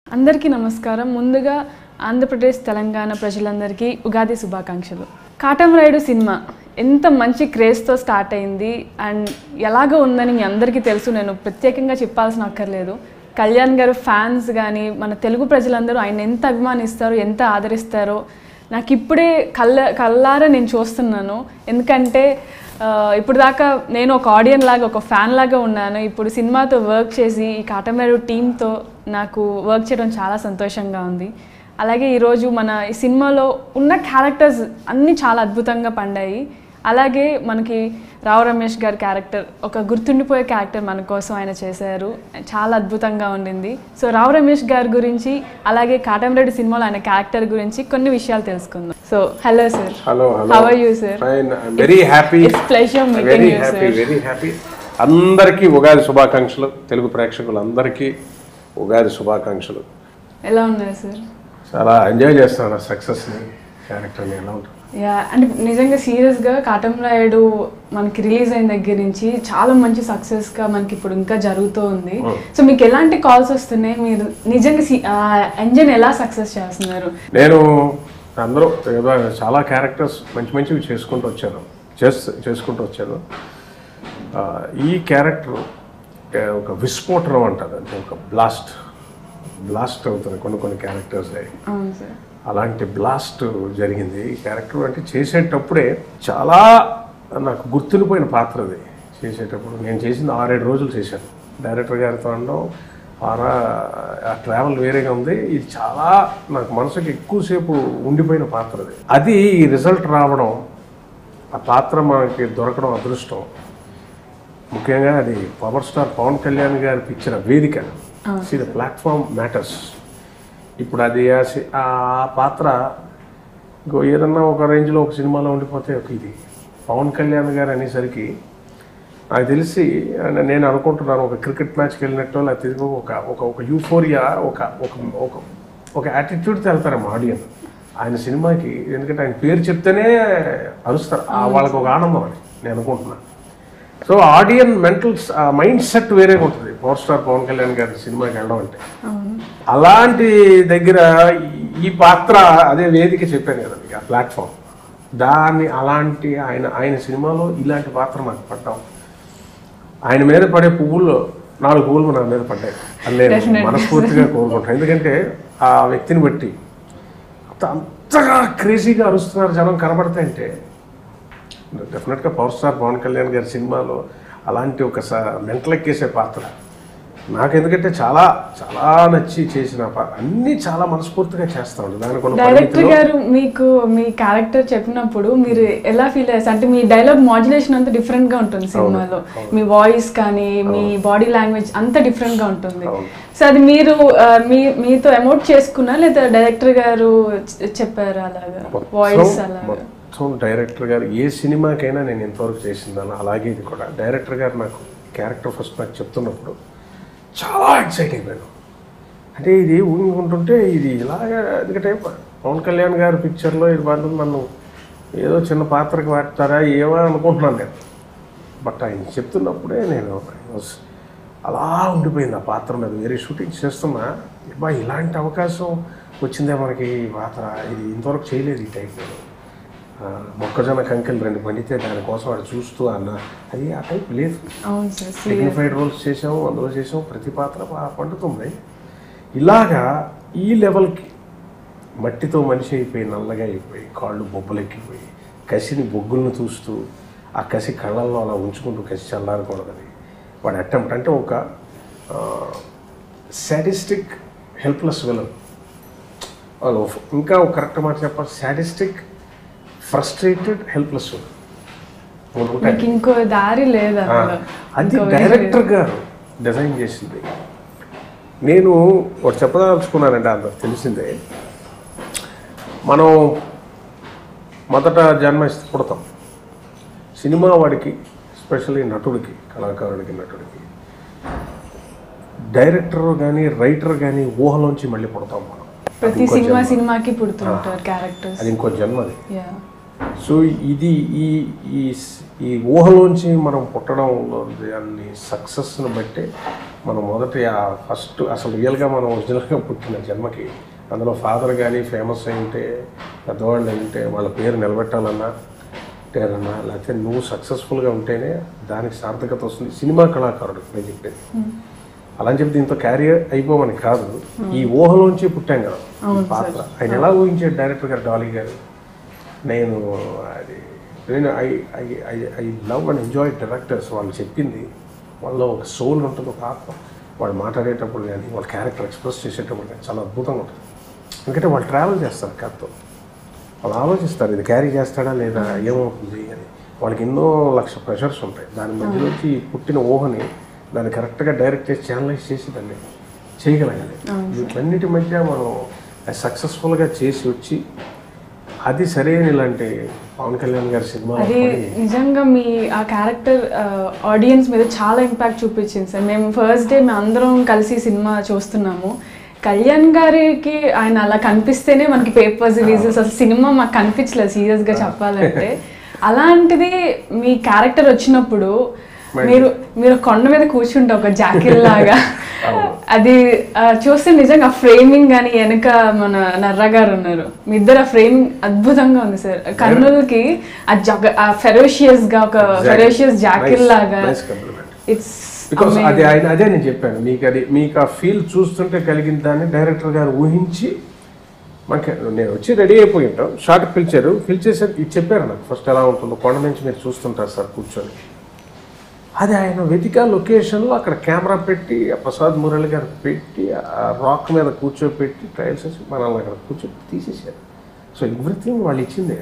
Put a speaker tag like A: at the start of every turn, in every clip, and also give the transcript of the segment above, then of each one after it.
A: అందరికీ నమస్కారం ముందుగా ఆంధ్రప్రదేశ్ తెలంగాణ ప్రజలందరికీ ఉగాది శుభాకాంక్షలు కాటమరాయుడు సినిమా ఎంత మంచి క్రేజ్తో స్టార్ట్ అయింది అండ్ ఎలాగో ఉందని మీ అందరికీ తెలుసు నేను ప్రత్యేకంగా చెప్పాల్సిన అక్కర్లేదు కళ్యాణ్ గారు ఫ్యాన్స్ కానీ మన తెలుగు ప్రజలందరూ ఆయన ఎంత అభిమానిస్తారో ఎంత ఆదరిస్తారో నాకు ఇప్పుడే కళ్ళ కళ్ళారా నేను చూస్తున్నాను ఎందుకంటే ఆ, ఇప్పుడు దాకా నేను ఒక ఆడియన్ లాగా ఒక ఫ్యాన్ లాగా ఉన్నాను ఇప్పుడు సినిమాతో వర్క్ చేసి ఈ కాటమేరు టీంతో నాకు వర్క్ చేయడం చాలా సంతోషంగా ఉంది అలాగే ఈరోజు మన ఈ సినిమాలో ఉన్న క్యారెక్టర్స్ అన్నీ చాలా అద్భుతంగా పండాయి అలాగే మనకి రావు రమేష్ గారి క్యారెక్టర్ ఒక గుర్తుండిపోయే క్యారెక్టర్ మన కోసం ఆయన చేశారు చాలా అద్భుతంగా ఉండింది సో రావు రమేష్ గారి గురించి అలాగే కాటమరెడ్డి సినిమాలో ఆయన క్యారెక్టర్ గురించి కొన్ని విషయాలు తెలుసుకుందాం so hello sir
B: hello hello
A: How are you, sir?
B: Fine very happy
A: It's pleasure meeting
B: very
A: you,
B: happy
A: sir.
B: Very happy అందరికీ ఉగాది శుభాకాంక్షలు తెలుగు ప్రేక్షకులందరికీ ఉగాది శుభాకాంక్షలు
A: ఎలా ఉన్నారు సార్
B: చాలా ఎంజాయ్ చేస్తున్నాను ఆ సక్సెస్ని క్యారెక్టర్ని ఎలా ఉంటుంది
A: యా అంటే నిజంగా సీరియస్గా కాటంరాయుడు మనకి రిలీజ్ అయిన దగ్గర నుంచి చాలా మంచి సక్సెస్గా మనకి ఇప్పుడు ఇంకా జరుగుతూ ఉంది సో మీకు ఎలాంటి కాల్స్ వస్తున్నాయి మీరు నిజంగా ఎంజన్ ఎలా సక్సెస్ చేస్తున్నారు
B: నేను అందరూ ఏదో చాలా క్యారెక్టర్స్ మంచి మంచివి చేసుకుంటూ వచ్చాను చేస్ చేసుకుంటూ వచ్చాను ఆ, ఈ క్యారెక్టర్ ఏ, ఒక విస్ఫోటనం అంటారు అంటే ఒక బ్లాస్ట్ బ్లాస్ట్ అవుతుంది కొన్ని కొన్ని క్యారెక్టర్స్
A: అవును సార్
B: అలాంటి బ్లాస్ట్ జరిగింది ఈ క్యారెక్టర్ అంటే చేసేటప్పుడే చాలా నాకు గుర్తుండిపోయిన పాత్ర అది చేసేటప్పుడు నేను చేసింది ఆరేడు రోజులు చేశాను డైరెక్టర్ గారితో అనడం ఆరా ఆ ట్రావెల్ వేరేగా ఉంది ఇది చాలా నాకు మనసుకి ఎక్కువసేపు ఉండిపోయిన పాత్ర అది అది ఈ రిజల్ట్ రావడం ఆ పాత్ర మనకి దొరకడం అదృష్టం ముఖ్యంగా అది పవర్ స్టార్ పవన్ కళ్యాణ్ గారి పిక్చర్ వేదిక సి ద ప్లాట్ఫామ్ మ్యాటర్స్ ఇప్పుడు అది ఆ సి- ఆ పాత్ర ఇంకో ఏదన్నా ఒక రేంజ్లో ఒక సినిమాలో ఉండిపోతే ఒక ఇది పవన్ కళ్యాణ్ గారు అనేసరికి నాకు తెలిసి అంటే నేను అనుకుంటున్నాను ఒక క్రికెట్ మ్యాచ్కి వెళ్ళినట్టు లేకపోతే ఇదిగో ఒక ఒక ఒక యూఫోరియా ఒక ఒక ఒక ఒక యాటిట్యూడ్తో వెళ్తారేమో ఆడియన్స్ ఆయన సినిమాకి ఎందుకంటే ఆయన పేరు చెప్తేనే అరుస్తారు ఆ వాళ్ళకి ఒక ఆనందం అని నేను అనుకుంటున్నాను so audience mental mind set వేరేగా ఉంటుంది పవర్ స్టార్ పవన్ కళ్యాణ్ గారి సినిమాకి వెళ్ళడం అంటే
A: అవును
B: అలాంటి దగ్గర ఈ- ఈ పాత్ర అదే వేదిక చెప్పాను కదా మీకు ఆ ప్లాట్ఫామ్ దాన్ని అలాంటి ఆయన ఆయన సినిమాలో ఇలాంటి పాత్ర నాకు పడ్డాం ఆయన మీద పడే పువ్వులు నాలుగు పువ్వులు నా మీద పడ్డాయి అది నేను మనస్ఫూర్తిగా కోరుకుంటాను ఎందుకంటే ఆ వ్యక్తిని బట్టి అంత అంతగా క్రేజీగా అరుస్తున్నారు జనం కనబడతాయంటే డెఫినెట్గా పవర్ స్టార్ పవన్ కళ్యాణ్ గారి సినిమాలో అలాంటి ఒక మెంటల్ ఎక్కేసే పాత్ర నాకు ఎందుకంటే చాలా చాలా నచ్చి చేసిన పాత్ర అన్నీ చాలా మనస్ఫూర్తిగా చేస్తా ఉంటాను దానికి ఉన్న
A: డైరెక్టర్
B: పరిమితిలో
A: గారు మీకు మీ క్యారెక్టర్ చెప్పినప్పుడు మీరు ఎలా ఫీల్ అయ్యారు అంటే మీ డైలాగ్ మాడ్యులేషన్ అంతా డిఫరెంట్ గా ఉంటుంది సినిమాలో మీ వాయిస్ కానీ మీ బాడీ లాంగ్వేజ్ అంత డిఫరెంట్ గా ఉంటుంది
B: అవును.
A: సో అది మీరు ఆ, మీ మీతో ఎమోట్ చేసుకున్నా లేదా డైరెక్టర్ గారు చె- చెప్పారు అలాగా వాయిస్
B: మొత్తం
A: అలాగా
B: మొత్తం డైరెక్టర్ గారు ఏ సినిమాకైనా నేను ఇంతవరకు చేసిందాను అలాగే ఇది కూడా డైరెక్టర్ గారు నాకు క్యారెక్టర్ ఫస్ట్ నాకు చెప్తున్నప్పుడు చాలా ఎక్సైట్ అయిపోయాను అంటే ఇది ఊహించుకుంటుంటే ఇది ఇలాగా ఎందుకంటే పవన్ కళ్యాణ్ గారి పిక్చర్లో ఇది వాళ్ళు నన్ను ఏదో చిన్న పాత్రకి వాడతారా ఏమో అనుకుంటున్నాను నేను బట్ ఆయన చెప్తున్నప్పుడే నేను I was అలా ఉండిపోయింది ఆ పాత్ర మీద వేరే షూటింగ్ చేస్తున్నా బా ఇలాంటి అవకాశం వచ్చిందే మనకి ఈ పాత్ర ఇది ఇంతవరకు చేయలేదు ఈ టైప్ మొక్కజొన్న కంకెలు రెండు పండితే దానికోసం వాడు చూస్తూ అన్న అది ఆ టైప్ లేదు
A: అవును సార్
B: డిగ్నిఫైడ్ రోల్స్ చేసాము అందులో చేసాము ప్రతి పాత్ర బాగా పండుతుంది ఇలాగా ఈ లెవెల్కి మట్టితో మనిషి అయిపోయి నల్లగా అయిపోయి కాళ్ళు బొబ్బలెక్కిపోయి కసిని బొగ్గులను చూస్తూ ఆ కసి కళ్ళల్లో అలా ఉంచుకుంటూ కసి చల్లారకూడదని వాడి అటెంప్ట్ అంటే ఒక సాటిస్టిక్ హెల్ప్లెస్ విలన్ ఇంకా ఒక కరెక్ట్ మాట చెప్పాలి సాటిస్టిక్ ఫ్రస్ట్రేటెడ్ హెల్ప్లెస్ విలన్ ఉంటాయి
A: మీకు ఇంకో దారి లేదు
B: ఆ,
A: అసలు
B: అది
A: ఇంకో way
B: డైరెక్టర్ గారు డిజైన్ చేసింది నేను ఒకటి చెప్పదలుచుకున్నానంటే అంత తెలిసిందే మనం మొదట జన్మ ఇస్తే పుడతాం సినిమా వాడికి ఎస్పెషల్లీ నటుడికి కళాకారుడికి నటుడికి డైరెక్టర్ కానీ రైటర్ కానీ ఊహలోంచి మళ్ళీ పుడతాం మనం
A: ప్రతి సినిమా సినిమాకి పుడుతుంటారు క్యారెక్టర్స్
B: అది ఇంకో జన్మ అది
A: యా
B: సో ఇది ఈ ఈ స్- ఈ ఊహలోంచి మనం పుట్టడంలో అన్ని సక్సెస్ని బట్టి మనం మొదటి ఆ ఫస్ట్ అసలు రియల్గా మనం ఒరిజినల్గా పుట్టిన జన్మకి అందులో ఫాదర్ కానీ ఫేమస్ అయి ఉంటే పెద్దవాళ్ళు అయి ఉంటే వాళ్ళ పేరు నిలబెట్టాలన్నా పేరన్నా లేకపోతే నువ్వు సక్సెస్ఫుల్గా ఉంటేనే దానికి సార్థకత వస్తుంది సినిమా కళాకారుడు నేను చెప్పేది అలా అని చెప్పి దీంతో క్యారియర్ అయిపోమని కాదు ఈ ఊహలోంచి పుట్టాం కదా ఈ పాత్ర ఆయన ఎలా ఊహించాడు డైరెక్టర్ గారు డాలీ గారు నేను అది నేను I I I I love and enjoy directors వాళ్ళు చెప్పింది వాళ్ళలో ఒక సోల్ ఉంటుంది ఒక ఆత్మ వాళ్ళు మాట్లాడేటప్పుడు కానీ వాళ్ళ క్యారెక్టర్ ఎక్స్ప్రెస్ చేసేటప్పుడు కానీ చాలా అద్భుతంగా ఉంటుంది ఎందుకంటే వాళ్ళు ట్రావెల్ చేస్తారు కథతో వాళ్ళు ఆలోచిస్తారు ఇది క్యారీ చేస్తాడా లేదా ఏమవుతుంది అని వాళ్ళకి ఎన్నో లక్ష ప్రెషర్స్ ఉంటాయి దాని మధ్యలోంచి పుట్టిన ఊహని దాన్ని కరెక్ట్గా డైరెక్ట్ చేసి ఛానలైజ్ చేసి దాన్ని చేయగలగాలి వీటన్నిటి మధ్య మనం సక్సెస్ఫుల్గా చేసి వచ్చి అది సరైన ఇలాంటి పవన్ కళ్యాణ్ గారి సినిమా
A: అది నిజంగా మీ ఆ క్యారెక్టర్ ఆడియన్స్ మీద చాలా ఇంపాక్ట్ చూపించింది సార్ మేము ఫస్ట్ డే మేము అందరం కలిసి సినిమా చూస్తున్నాము కళ్యాణ్ గారికి ఆయన అలా కనిపిస్తేనే మనకి పేపర్స్ రిలీజెస్ అసలు సినిమా మాకు కనిపించలేదు సీరియస్గా చెప్పాలంటే అలాంటిది మీ క్యారెక్టర్ వచ్చినప్పుడు మీరు మీరు కొండ మీద కూర్చుంటే ఒక జాకిల్ లాగా అది ఆ, చూస్తే నిజంగా ఫ్రేమింగ్ కానీ వెనక మన నర్రా గారు ఉన్నారు మీ ఇద్దరు ఆ ఫ్రేమింగ్ అద్భుతంగా ఉంది సార్ కన్నులకి ఆ జగ ఆ ఫెరోషియస్ గా ఒక ఫెరోషియస్ జాకిల్ లాగా ఇట్స్
B: బికాస్ అది ఆయన అదే నేను చెప్పాను మీకు అది మీకు ఆ ఫీల్ చూస్తుంటే కలిగిన దాన్ని డైరెక్టర్ గారు ఊహించి మాకు నేను వచ్చి రెడీ అయిపోయి ఉంటాం షార్ట్ పిలిచారు పిలిచేసారు ఇది చెప్పారు నాకు ఫస్ట్ ఎలా ఉంటుందో కొండ నుంచి మీరు చూస్తుంటారు సార్ కూర్చొని అది ఆయన వెతిక లొకేషన్లో అక్కడ కెమెరా పెట్టి ఆ ప్రసాద్ మురళి గారు పెట్టి ఆ రాక్ మీద కూర్చోపెట్టి ట్రయల్స్ వేసి మనల్ని అక్కడ కూర్చోబెట్టి తీసేసారు సో ఎవ్రీథింగ్ వాళ్ళు ఇచ్చిందే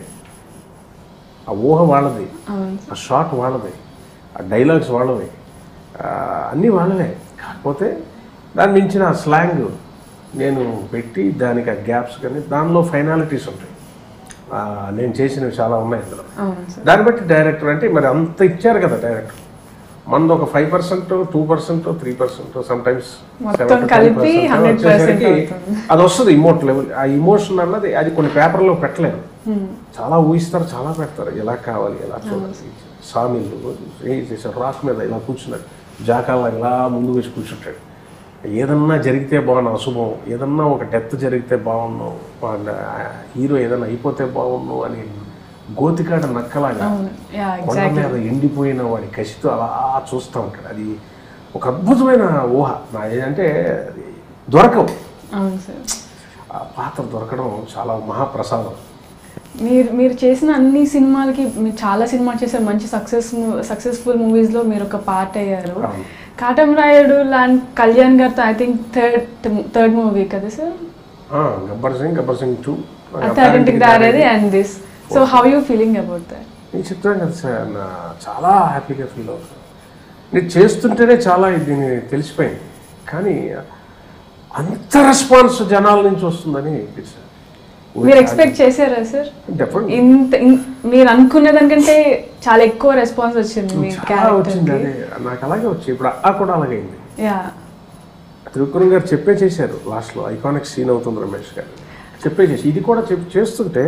B: ఆ ఊహ వాళ్ళది ఆ షాట్ వాళ్ళది ఆ డైలాగ్స్ వాళ్ళవి ఆ, అన్నీ వాళ్ళవే కాకపోతే దాన్ని మించిన ఆ స్లాంగ్ నేను పెట్టి దానికి ఆ గ్యాప్స్ కానీ దానిలో ఫైనాలిటీస్ ఉంటాయి ఆ, నేను చేసినవి చాలా ఉన్నాయి అందులో
A: అవును సార్
B: దాన్ని బట్టి డైరెక్టర్ అంటే మరి అంత ఇచ్చారు కదా డైరెక్టర్ మనది ఒక five percent two percent three percent some times
A: మొత్తం కలిపి 100% అవుతుంది.
B: అది వస్తుంది ఇమోట్ లెవెల్ ఆ ఇమోషన్ అన్నది అది కొన్ని పేపర్లో పెట్టలేరు చాలా ఊహిస్తారు చాలా పెడతారు ఎలా కావాలి ఎలా చూడాలి సామిళ్ళు ఏం చేశారు రాక్ మీద ఇలా కూర్చున్నాడు జాకాల ఇలా ముందు వేసి కూర్చుంటాడు ఏదన్నా జరిగితే బాగున్నా అశుభం ఏదన్నా ఒక డెత్ జరిగితే బాగున్నావు వాళ్ళ హీరో ఏదన్నా అయిపోతే బాగున్నావు అని గోతికాడ నక్కలాగా
A: అవును యా
B: కొండ మీద ఎండిపోయిన వాడి కసితో అలా చూస్తూ ఉంటాడు అది ఒక అద్భుతమైన ఊహ నా ఏంటంటే అది దొరకవు
A: అవును సార్
B: ఆ పాత్ర దొరకడం చాలా మహాప్రసాదం
A: మీరు మీరు చేసిన అన్ని సినిమాలకి మీరు చాలా సినిమాలు చేశారు మంచి సక్సెస్ సక్సెస్ఫుల్ మూవీస్లో మీరు ఒక పార్ట్ అయ్యారు
B: అవును.
A: కాటం రాయుడు లాంటి కళ్యాణ్ గారితో I think third third movie కదా సార్
B: ఆ, గబ్బర్ సింగ్ గబ్బర్ సింగ్ టూ
A: థర్డ్ ఇంటికి దారేది and this so how you feeling about that
B: నేను చెప్తాను కదా సార్ నా చాలా హ్యాపీగా ఫీల్ అవుతాను నేను చేస్తుంటేనే చాలా దీన్ని తెలిసిపోయింది కానీ అంత రెస్పాన్స్ జనాల నుంచి వస్తుందని అనిపించింది
A: మీరు ఎక్స్పెక్ట్ చేశారా సార్
B: డెఫినెట్
A: ఇంత ఇన్- మీరు అనుకున్న దానికంటే చాలా ఎక్కువ రెస్పాన్స్ వచ్చింది మీ
B: చాలా వచ్చింది
A: క్యారెక్టర్
B: అదే నాకు అలాగే వచ్చి ఇప్పుడు ఆ కూడా అలాగే అయింది
A: యా
B: త్రిపురం గారు చెప్పే చేశారు లాస్ట్లో ఐకానిక్ సీన్ అవుతుంది రమేష్ గారు చెప్పే చేసి ఇది కూడా చెప్పి చేస్తుంటే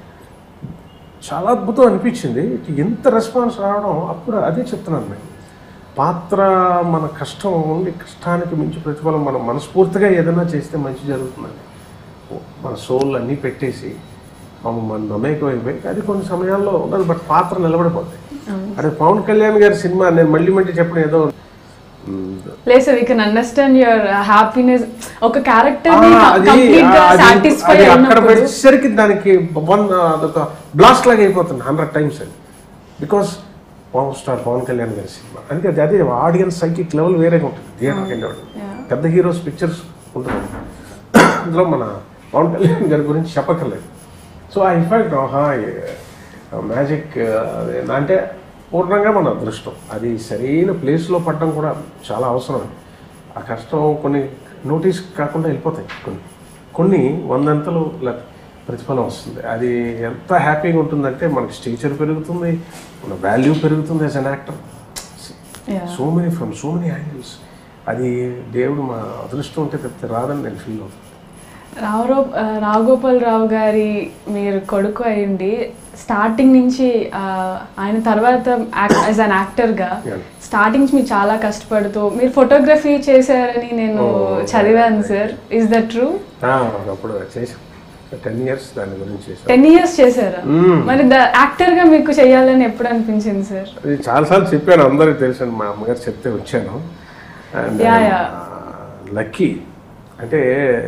B: చాలా అద్భుతం అనిపించింది ఎంత రెస్పాన్స్ రావడం అప్పుడు అదే చెప్తున్నాను నేను పాత్ర మన కష్టం ఓన్లీ కష్టానికి మించి ప్రతిఫలం మనం మనస్ఫూర్తిగా ఏదైనా చేస్తే మంచి జరుగుతుందండి మన సోల్ అన్నీ పెట్టేసి మనం మన నమ్మకం అయిపోయి అది కొన్ని సమయాల్లో ఉండదు బట్ పాత్ర నిలబడిపోతాయి అదే పవన్ కళ్యాణ్ గారి సినిమా నేను మళ్ళీ మళ్ళీ చెప్పడం ఏదో మ్,
A: లేదు sir we can understand your happiness ఒక క్యారెక్టర్
B: ఆ, అది
A: కంప్లీట్ గా
B: అది-
A: సాటిస్ఫై
B: అది అక్కడ
A: అయినప్పుడు
B: పెట్టేసరికి దానికి వన్ అదొక బ్లాస్ట్ లాగా అయిపోతుంది హండ్రెడ్ టైమ్స్ అది because power star Pawan Kalyan గారి సినిమా అందుకే అది అదే ఆడియన్స్ సైకిక్ లెవెల్ వేరేగా ఉంటుంది థియేటర్కి వెళ్ళేవాడు పెద్ద హీరోస్ పిక్చర్స్ ఉంటుంది అందులో మన పవన్ కళ్యాణ్ గారి గురించి చెప్పక్కర్లేదు సో ఆ ఇఫెక్ట్ ఆహా మ్యాజిక్ అంటే పూర్ణంగా మన అదృష్టం అది సరైన ప్లేస్లో పడడం కూడా చాలా అవసరం ఆ కష్టం కొన్ని నోటీస్ కాకుండా వెళ్ళిపోతాయి కొన్ని కొన్ని వందంతలు లే- ప్రతిఫలం వస్తుంది అది ఎంత హ్యాపీగా ఉంటుందంటే మనకి స్టేచర్ పెరుగుతుంది మన వాల్యూ పెరుగుతుంది as an actor
A: Yeah.
B: So many from so many angles అది దేవుడు మా అదృష్టం ఉంటే తప్పితే రాదని నేను ఫీల్ అవుతాను
A: రావురో ఆ, రావుగోపాల్ రావు గారి మీరు కొడుకు అయ్యండి స్టార్టింగ్ నుంచి ఆ, ఆయన తర్వాత యాజ్ అన్ యాక్టర్గా
B: Yeah.
A: స్టార్టింగ్ నుంచి మీరు చాలా కష్టపడుతూ మీరు ఫోటోగ్రఫీ చేశారని నేను
B: Oh.
A: చదివాను సార్ ఇస్ దట్ ట్రూ
B: ఆ, ఒకప్పుడు చేసాం టెన్ ఇయర్స్ దాని గురించి చేసాం
A: టెన్ ఇయర్స్ చేశారా
B: Mm.
A: మరి ద యాక్టర్గా మీకు చేయాలని ఎప్పుడు అనిపించింది సార్
B: అది చాలాసార్లు చెప్పాను అందరికీ తెలుసు మా అమ్మగారు చెప్తే వచ్చాను అండ్
A: Yeah, yeah.
B: లక్కీ అంటే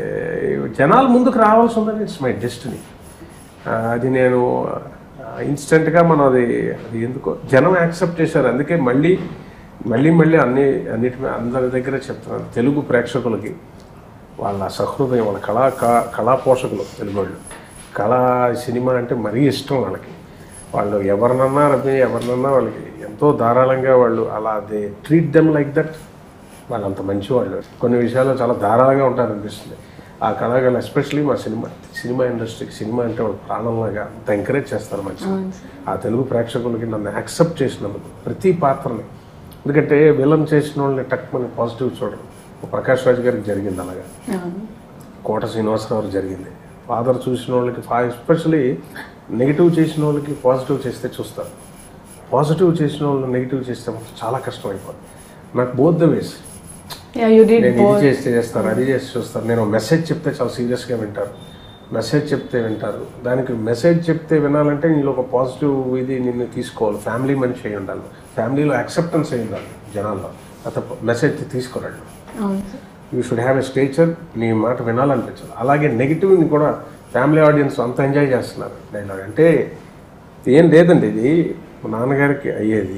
B: జనాలు ముందుకు రావాల్సి ఉందని ఇట్స్ మై డెస్టినీ అది నేను ఇన్స్టెంట్గా మనం అది అది ఎందుకో జనం యాక్సెప్ట్ చేశారు అందుకే మళ్ళీ మళ్ళీ మళ్ళీ అన్ని అన్నిటి మీద అందరి దగ్గర చెప్తున్నాను తెలుగు ప్రేక్షకులకి వాళ్ళ సహృదయం వాళ్ళ కళా కా- కళా పోషకులు తెలుగు వాళ్ళు కళా సినిమా అంటే మరీ ఇష్టం వాళ్ళకి వాళ్ళు ఎవరినన్నా రమ్మి ఎవరినన్నా వాళ్ళకి ఎంతో ధారాళంగా వాళ్ళు అలా they treat them like that వాళ్ళు అంత మంచి వాళ్ళు కొన్ని విషయాల్లో చాలా ధారాళంగా ఉంటారు అనిపిస్తుంది ఆ కళాకారులు ఎస్పెషలీ మా సినిమా సినిమా ఇండస్ట్రీకి సినిమా అంటే వాళ్ళు ప్రాణంలాగా అంత ఎంకరేజ్ చేస్తారు మంచి ఆ తెలుగు ప్రేక్షకులకి నన్ను యాక్సెప్ట్ చేసినందుకు ప్రతి పాత్రని ఎందుకంటే విలన్ చేసిన వాళ్ళని టక్ మన పాజిటివ్ చూడరు ప్రకాష్ రాజ్ గారికి జరిగింది అలాగా కోట శ్రీనివాసరావు జరిగింది ఫాదర్ చూసిన వాళ్ళకి ఎస్పెషలీ నెగిటివ్ చేసిన వాళ్ళకి పాజిటివ్ చేస్తే చూస్తారు పాజిటివ్ చేసిన వాళ్ళు నెగిటివ్ చేస్తే మాత్రం చాలా కష్టం అయిపోతుంది నాకు both the ways
A: yeah you did
B: నేను ఇది చేస్తే చేస్తాను అది చేసి చూస్తాను నేను మెసేజ్ చెప్తే చాలా సీరియస్గా వింటారు మెసేజ్ చెప్తే వింటారు దానికి మెసేజ్ చెప్తే వినాలంటే నీలో ఒక పాజిటివ్ ఇది నిన్ను తీసుకోవాలి ఫ్యామిలీ మనిషి అయి ఉండాలి ఫ్యామిలీలో యాక్సెప్టెన్స్ అయి ఉండాలి జనాల్లో అతను మెసేజ్ తీసుకోరండి
A: అవును sir
B: you should have a stature నీ మాట వినాలనిపించాలి అలాగే నెగిటివ్ని కూడా ఫ్యామిలీ ఆడియన్స్ అంత ఎంజాయ్ చేస్తున్నారు డైలాగ్ అంటే ఏం లేదండి ఇది మా నాన్నగారికి అయ్యేది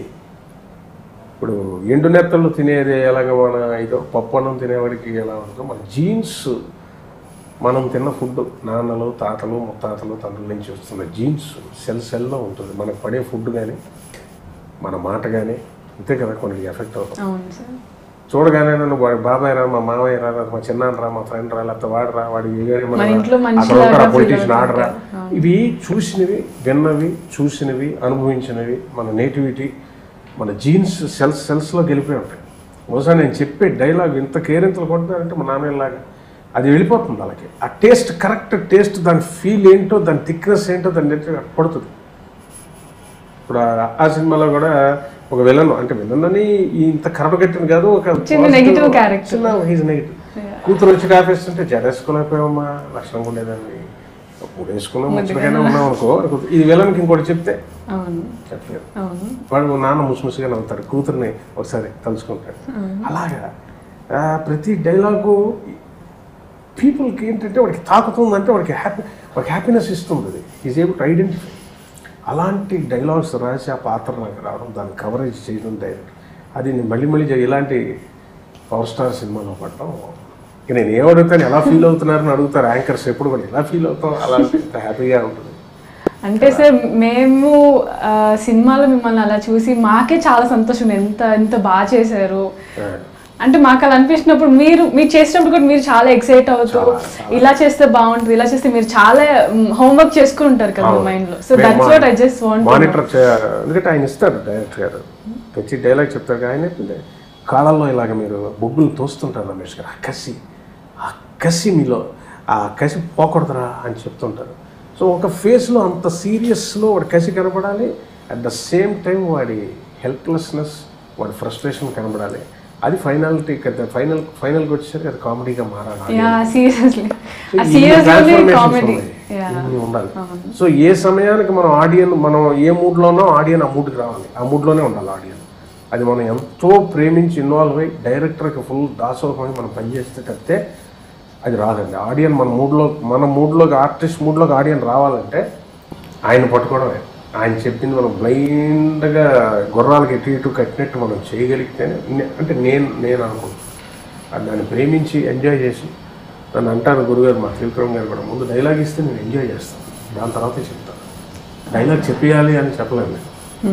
B: ఇప్పుడు ఎండు నెత్తలు తినేది ఎలాగ మన ఇదో పప్పు అన్నం తినేవాడికి ఎలా ఉంటుందో మన జీన్స్ మనం తిన్న ఫుడ్ నాన్నలు తాతలు ముత్తాతలు తండ్రుల నుంచి వస్తున్న జీన్స్ సెల్ సెల్లో ఉంటుంది మనకు పడే ఫుడ్ కానీ మన మాట కానీ అంతే కదా కొన్ని ఎఫెక్ట్ అవుతుంది
A: అవును సార్
B: చూడగానే నన్ను వాడి బాబాయ్ రా మా మామయ్య రా లేకపోతే మా చిన్నాన్న రా మా ఫ్రెండ్ రా లేకపోతే వాడు రా వాడి ఏగారి
A: మన ఇంట్లో మనిషిలాగా feel
B: పొలిటీషియన్ ఆడరా
A: అవుతుంటారు.
B: ఇవి చూసినవి విన్నవి చూసినవి అనుభవించినవి మన నేటివిటీ మన జీన్స్ సెల్స్ సెల్స్లో గెలిపోయి ఉంటాయి బహుశా నేను చెప్పే డైలాగ్ ఇంత కేరింతలు కొడతానంటే మా నాన్నలాగా అది వెళ్ళిపోతుంది వాళ్ళకి ఆ టేస్ట్ కరెక్ట్ టేస్ట్ దాని ఫీల్ ఏంటో దాని థిక్నెస్ ఏంటో దాని నెట్ పడుతుంది ఇప్పుడు ఆ- ఆ సినిమాలో కూడా ఒక విలన్ అంటే విలన్ అని ఇంత కరడు కట్టిన కాదు ఒక
A: చిన్న negative character.
B: చిన్న హీజ్ నెగిటివ్ కూతురు వచ్చి కాపేస్తుంటే జడేసుకోలేకపోయామా లక్షణంగా ఉండేదాన్ని ఇప్పుడు వేసుకున్నాం ముచ్చటగానే ఉన్నాం అనుకో అనుకో- ఇది విలన్కి ఇంకోటి చెప్తే
A: అవును
B: చెప్పలేదు
A: అవును
B: వాడు నాన్న ముసిముసిగా నవ్వుతాడు కూతుర్ని ఒకసారి తలుచుకుంటాడు అలాగా ఆ, ప్రతి డైలాగు పీపుల్కి ఏంటంటే వాడికి తాకుతుందంటే వాడికి హ్యాపీ వాడికి హ్యాపీనెస్ ఇస్తుంది అది ఈజ్ ఏబుల్ టు ఐడెంటిఫై అలాంటి డైలాగ్స్ రాసి ఆ పాత్ర నాకు రావడం దాన్ని కవరేజ్ చేయడం డైరెక్ట్ అది నేను మళ్ళీ మళ్ళీ చే- ఇలాంటి పవర్ స్టార్ సినిమాలో పడటం ఇక నేను ఏమడుగుతాను ఎలా ఫీల్ అవుతున్నారని అడుగుతారు యాంకర్స్ ఎప్పుడు కూడా ఎలా ఫీల్ అవుతాం అలాంటి హ్యాపీగా ఉంటుంది
A: అంటే సార్ మేము ఆ, సినిమాలో మిమ్మల్ని అలా చూసి మాకే చాలా సంతోషం ఎంత ఎంత బాగా చేశారు
B: ఆ.
A: అంటే మాకు అలా అనిపించినప్పుడు మీరు మీరు చేసినప్పుడు కూడా మీరు చాలా ఎక్సైట్ అవుతూ ఇలా చేస్తే బాగుంటుంది ఇలా చేస్తే మీరు చాలా హోంవర్క్ చేసుకుని ఉంటారు కదా మైండ్ లో so that's what I just want
B: monitor చేయాలి ఎందుకంటే ఆయన ఇస్తారు డైరెక్టర్ గారు వచ్చి డైలాగ్ చెప్తారు ఆయన ఏంటంటే కాలంలో ఇలాగ మీరు బొగ్గులు తోస్తుంటారు రమేష్ గారు ఆ కసి ఆ కసి మీలో ఆ కసి పోకూడదురా అని చెప్తుంటారు సో ఒక ఫేస్లో అంత సీరియస్లో వాడి కసి కనపడాలి అట్ ద సేమ్ టైం వాడి హెల్ప్లెస్నెస్ వాడి ఫ్రస్ట్రేషన్ కనబడాలి అది ఫైనాలిటీ ఫైనల్ ఫైనల్కి వచ్చేసరికి అది కామెడీగా మారాలి
A: యా సీరియస్లీ
B: సో ఇన్ని
A: సీరియస్లీ
B: transformations
A: కామెడీ
B: ఉన్నాయి.
A: యా
B: ఇన్ని ఉండాలి సో ఏ సమయానికి మనం ఆడియన్ మనం ఏ మూడ్లో ఉన్నాం ఆడియన్ ఆ మూడ్కి రావాలి ఆ మూడ్లోనే ఉండాలి ఆడియన్ అది మనం ఎంతో ప్రేమించి ఇన్వాల్వ్ అయ్యి డైరెక్టర్కి ఫుల్ దాసోహమై మనం పనిచేస్తే తప్పితే అది రాదండి ఆడియన్ మన మూడ్లో మన మూడ్లోకి ఆర్టిస్ట్ మూడ్లోకి ఆడియన్ రావాలంటే ఆయన పట్టుకోవడమే ఆయన చెప్పింది మనం బ్లైండ్గా గుర్రాలకి ఎటు ఇటు కట్టినట్టు మనం చేయగలిగితేనే నే- అంటే నేను నేను అనుకుంటున్నాను అది దాన్ని ప్రేమించి ఎంజాయ్ చేసి నన్ను అంటారు గురుగారు మా త్రివిక్రమ్ గారు కూడా ముందు డైలాగ్ ఇస్తే నేను ఎంజాయ్ చేస్తాను దాని తర్వాతే చెప్తాను డైలాగ్ చెప్పేయాలి అని చెప్పలేను నేను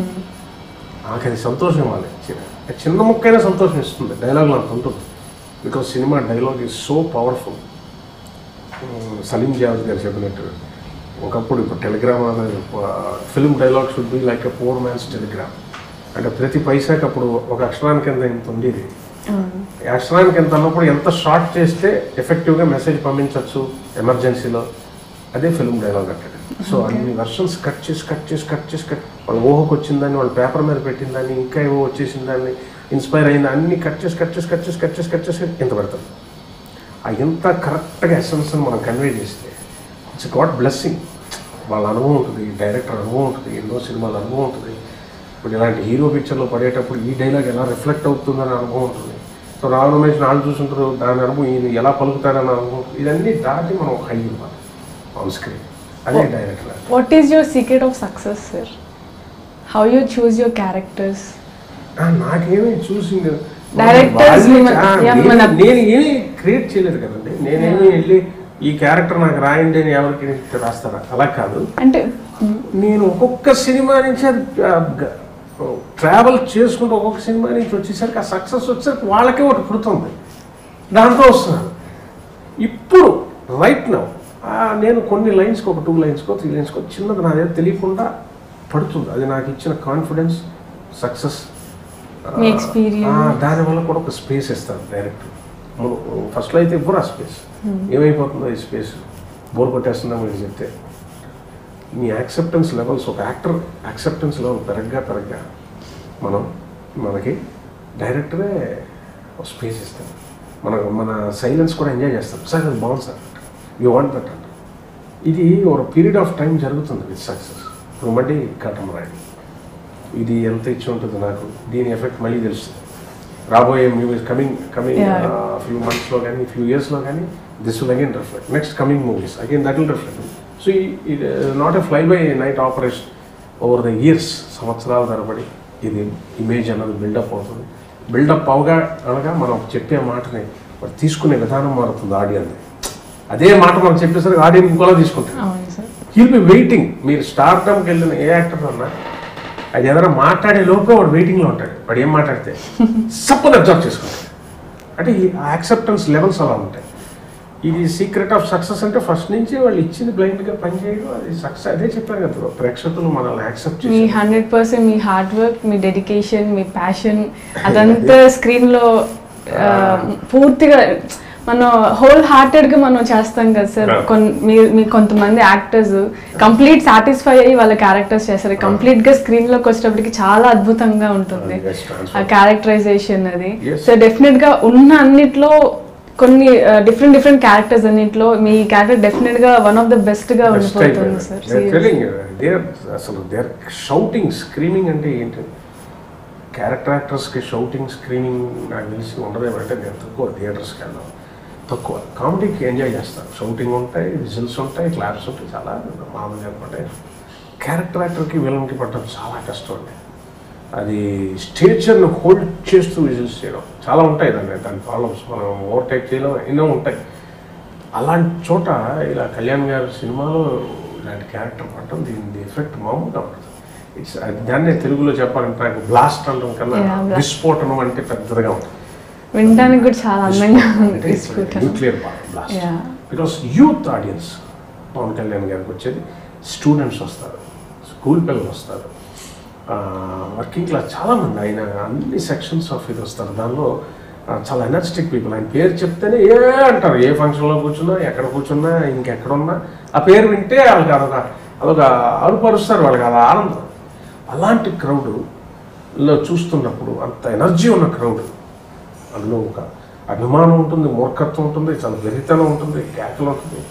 B: నాకు అది సంతోషం ఇవ్వాలి చి- చిన్న ముక్కైనా సంతోషం ఇస్తుంది డైలాగ్లో అంత ఉంటుంది because cinema dialogue is so powerful Salim Javed గారు చెప్పినట్టు ఒకప్పుడు ఇప్పుడు టెలిగ్రామ్ అనేది film dialogue should be like a poor man's telegram అంటే ప్రతి పైసాకి అప్పుడు ఒక అక్షరానికి కింద ఇంత ఉండేది అక్షరానికి ఎంత అన్నప్పుడు ఎంత షార్ట్ చేస్తే ఎఫెక్టివ్గా మెసేజ్ పంపించవచ్చు ఎమర్జెన్సీలో అదే ఫిల్మ్ డైలాగ్ అంటాడు సో అన్ని వర్షన్స్ కట్ చేసి కట్ చేసి కట్ చేసి కట్ వాళ్ళ ఊహకు వచ్చిందని వాళ్ళ పేపర్ మీద పెట్టిన దాన్ని ఇంకా ఏవో వచ్చేసిన దాన్ని ఇన్స్పైర్ అయింది అన్ని కట్ చేసి కట్ చేసి కట్ చేసి కట్ చేసి కట్ చేసి ఇంత పెడతాం ఆ ఎంత కరెక్ట్గా ఎసెన్స్ మనం కన్వే చేస్తే ఇట్స్ గాడ్ బ్లెస్సింగ్ వాళ్ళ అనుభవం ఉంటుంది డైరెక్టర్ అనుభవం ఉంటుంది ఎన్నో సినిమాల అనుభవం ఉంటుంది ఇప్పుడు ఇలాంటి హీరో పిక్చర్లో పడేటప్పుడు ఈ డైలాగ్ ఎలా రిఫ్లెక్ట్ అవుతుందనే అనుభవం ఉంటుంది సో రావు రమేష్ నాలుగు చూసుంటారు దాని అనుభవం ఈయన ఎలా పలుకుతారని అనుభవం ఇదన్నీ దాటి మనం హై ఇవ్వాలి ఆన్ స్క్రీన్ అదే director
A: what is your secret of success sir how you choose your characters
B: ఆ, నాకేమీ చూసి
A: Directors
B: వాళ్ళే-
A: మిమ్మల్ని-
B: ఆ,
A: yeah,
B: నేను-
A: మన-
B: నేను ఏమీ క్రియేట్ చేయలేదు కదండి నేనేమి వెళ్ళి ఈ క్యారెక్టర్ నాకు రాయండి అని ఎవరికి రాస్తారా అలా కాదు
A: అంటే
B: నేను ఒక్కొక్క సినిమా నుంచి అది ట్రావెల్ చేసుకుంటూ ఒక్కొక్క సినిమా నుంచి వచ్చేసరికి ఆ సక్సెస్ వచ్చేసరికి వాళ్ళకే ఒకటి పుడుతుంది దాంతో వస్తున్నాను ఇప్పుడు రైట్ నౌ నేను కొన్ని లైన్స్కి ఒక టూ లైన్స్కో త్రీ లైన్స్కో చిన్నది నాదే తెలియకుండా పడుతుంది అది నాకు ఇచ్చిన కాన్ఫిడెన్స్ సక్సెస్
A: మీ experience.
B: దానివల్ల కూడా ఒక స్పేస్ ఇస్తారు డైరెక్ట్ ఫస్ట్లో అయితే ఇవ్వరు ఆ స్పేస్ ఏమైపోతుందో ఈ స్పేస్ బోర్ కొట్టేస్తుందా మీరు చెప్తే మీ యాక్సెప్టెన్స్ లెవెల్స్ ఒక యాక్టర్ యాక్సెప్టెన్స్ లెవెల్ పెరగ్గా పెరగ్గా మనం మనకి డైరెక్టరే ఒక స్పేస్ ఇస్తారు మన మన సైలెన్స్ కూడా ఎంజాయ్ చేస్తాం సార్ అది బాగుంది సార్ యూ వాంట్ దట్ అంట ఇది ఒక పీరియడ్ ఆఫ్ టైం జరుగుతుంది విత్ సక్సెస్ ఇప్పుడు మళ్ళీ కటం రాయడం ఇది ఎంత ఇచ్చి ఉంటుంది నాకు దీని ఎఫెక్ట్ మళ్ళీ తెలుస్తుంది రాబోయే movies coming coming
A: Yeah.
B: Few మంత్స్లో కానీ ఫ్యూ ఇయర్స్లో కానీ this will again reflect next coming movies again that will reflect so ఇది not a fly by night operation over the years సంవత్సరాల తరబడి ఇది ఇమేజ్ అన్నది బిల్డప్ అవుతుంది బిల్డప్ అవగా అనగా మనం చెప్పే మాటని వాడు తీసుకునే విధానం మారుతుంది ఆడియన్స్ అదే మాట మనం చెప్పేసరికి ఆడియన్స్ ఇంకోలా తీసుకుంటారు
A: అవును సార్
B: హీల్ బి వెయిటింగ్ మీరు స్టార్టమ్కి వెళ్ళిన ఏ యాక్టర్ అన్నా అది ఏదైనా మాట్లాడే లోపే వాడు వెయిటింగ్లో ఉంటాడు వాడు ఏం మాట్లాడితే సపోజ్ అబ్జర్వ్ చేసుకుంటాడు అంటే ఈ యాక్సెప్టెన్స్ లెవెల్స్ అలా ఉంటాయి ఇది సీక్రెట్ ఆఫ్ సక్సెస్ అంటే ఫస్ట్ నుంచి వాళ్ళు ఇచ్చింది బ్లైండ్గా పనిచేయడం అది సక్సెస్ అదే చెప్పారు కదా ప్రేక్షకులు మనల్ని యాక్సెప్ట్
A: మీ
B: చేసి
A: హండ్రెడ్ పర్సెంట్ మీ హార్డ్ వర్క్ మీ డెడికేషన్ మీ ప్యాషన్ అదంతా స్క్రీన్లో పూర్తిగా మనం హోల్ హార్టెడ్గా మనం చేస్తాం కదా సార్
B: Yeah.
A: కొన్ మీ మీ కొంతమంది యాక్టర్స్ కంప్లీట్ సాటిస్ఫై అయ్యి వాళ్ళ క్యారెక్టర్స్ చేస్తారు కంప్లీట్గా స్క్రీన్లోకి వచ్చేటప్పటికి చాలా అద్భుతంగా ఉంటుంది
B: Yes, transform.
A: ఆ క్యారెక్టరైజేషన్ అది
B: Yes.
A: సో డెఫినెట్గా ఉన్న అన్నిట్లో కొన్ని డిఫరెంట్ డిఫరెంట్ క్యారెక్టర్స్ అన్నిట్లో మీ క్యారెక్టర్ డెఫినెట్గా వన్ ఆఫ్ ద బెస్ట్గా
B: బెస్ట్
A: ఉండిపోతుంది సార్
B: దేర్ అసలు దేర్ షౌటింగ్ స్క్రీమింగ్ అంటే ఏంటి క్యారెక్టర్ యాక్టర్స్కి షౌటింగ్ స్క్రీమింగ్ నాకు తెలిసి ఉండదేమంటే నేను తక్కువ థియేటర్స్కి వెళ్ళాం తక్కువ కామెడీకి ఎంజాయ్ చేస్తాను షౌటింగ్ ఉంటాయి విజిల్స్ ఉంటాయి క్లాప్స్ ఉంటాయి చాలా మామూలుగా ఉంటాయి క్యారెక్టర్ యాక్టర్కి విలన్కి పట్టడం చాలా కష్టం అండి అది స్టేచర్ని హోల్డ్ చేస్తూ విజిల్స్ చేయడం చాలా ఉంటాయి దాని దాని ప్రాబ్లమ్స్ మనం ఓవర్టేక్ చేయడం ఎన్నో ఉంటాయి అలాంటి చోట ఇలా కళ్యాణ్ గారి సినిమాలో ఇలాంటి క్యారెక్టర్ పడటం దీని ఎఫెక్ట్ మామూలుగా ఉంటుంది ఇట్స్ దాన్నే తెలుగులో చెప్పాలంటే నాకు బ్లాస్ట్ అనడం కన్నా
A: Yeah, blast.
B: విస్ఫోటనం అంటే పెద్దదిగా ఉంటుంది
A: వినడానికి కూడా చాలా అందంగా ఉంది తీసుకుంటాను
B: nuclear blast
A: Yeah.
B: Because youth audience Pawan Kalyan గారికి వచ్చేది స్టూడెంట్స్ వస్తారు స్కూల్ పిల్లలు వస్తారు వర్కింగ్ క్లాస్ చాలామంది ఆయన అన్ని సెక్షన్స్ ఆఫ్ ఇది వస్తారు దానిలో ఆ, చాలా ఎనర్జెటిక్ పీపుల్ ఆయన పేరు చెప్తేనే ఏ అంటారు ఏ ఫంక్షన్లో కూర్చున్నా ఎక్కడ కూర్చున్నా ఇంకెక్కడున్నా ఆ పేరు వింటే వాళ్ళకి అదొక అదొక అరుపరుస్తారు వాళ్ళకి అది ఆనందం అలాంటి క్రౌడ్లో చూస్తున్నప్పుడు అంత ఎనర్జీ ఉన్న క్రౌడ్ అందులో ఒక అభిమానం ఉంటుంది మూర్ఖత్వం ఉంటుంది చాలా వెరితనం ఉంటుంది కేకలు ఉంటుంది